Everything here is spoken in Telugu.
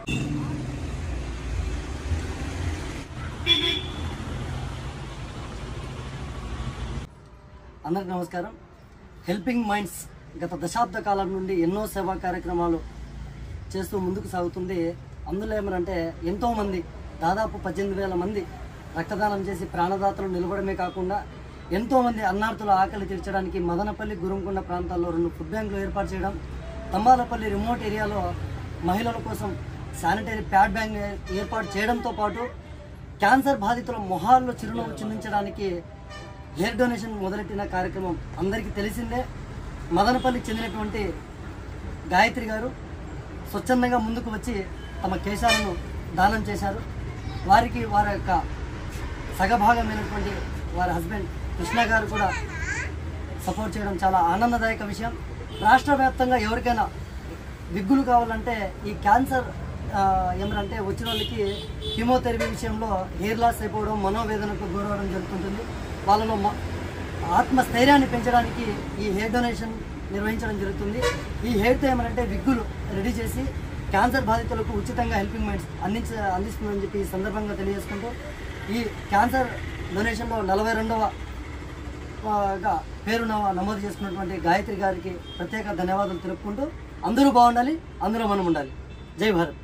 అందరికి నమస్కారం హెల్పింగ్ మైండ్స్ గత దశాబ్ద కాలం నుండి ఎన్నో సేవా కార్యక్రమాలు చేస్తూ ముందుకు సాగుతుంది అందులో ఏమనంటే ఎంతో మంది దాదాపు పద్దెనిమిది వేల మంది రక్తదానం చేసి ప్రాణదాతలు నిలబడమే కాకుండా ఎంతో మంది అన్నార్థుల ఆకలి తీర్చడానికి మదనపల్లి గురంకొండ ప్రాంతాల్లో రెండు ఫుడ్ బ్యాంకులు ఏర్పాటు చేయడం తంబాలపల్లి రిమోట్ ఏరియాలో మహిళల కోసం శానిటరీ ప్యాడ్ బ్యాంక్ ఏర్పాటు చేయడంతో పాటు క్యాన్సర్ బాధితుల మొహాల్లో చిరునవ్వు చిందించడానికి హెయిర్ డొనేషన్ మొదలెట్టిన కార్యక్రమం అందరికీ తెలిసిందే మదనపల్లికి చెందినటువంటి గాయత్రి గారు స్వచ్ఛందంగా ముందుకు వచ్చి తమ కేశాలను దానం చేశారు వారికి వారి యొక్క సగభాగమైనటువంటి వారి హస్బెండ్ కృష్ణ గారు కూడా సపోర్ట్ చేయడం చాలా ఆనందదాయక విషయం రాష్ట్ర వ్యాప్తంగా ఎవరికైనా విగ్గులు కావాలంటే ఈ క్యాన్సర్ ఆ, ఏమంటే వచ్చిన వాళ్ళకి కీమోథెరపీ విషయంలో హెయిర్ లాస్ అయిపోవడం మనోవేదనకు గురవడం జరుగుతుంటుంది వాళ్ళలో మ- ఆత్మస్థైర్యాన్ని పెంచడానికి ఈ హెయిర్ డొనేషన్ నిర్వహించడం జరుగుతుంది ఈ హెయిర్తో ఏమంటే విగ్గులు రెడీ చేసి క్యాన్సర్ బాధితులకు ఉచితంగా హెల్పింగ్ మైండ్స్ అందించ అందిస్తుందని చెప్పి ఈ సందర్భంగా తెలియజేసుకుంటూ ఈ క్యాన్సర్ డొనేషన్లో నలభై రెండవ గా పేరు నమో- నమోదు చేసుకున్నటువంటి గాయత్రి గారికి ప్రత్యేక ధన్యవాదాలు తెలుపుకుంటూ అందరూ బాగుండాలి అందులో మనం ఉండాలి జై భారత్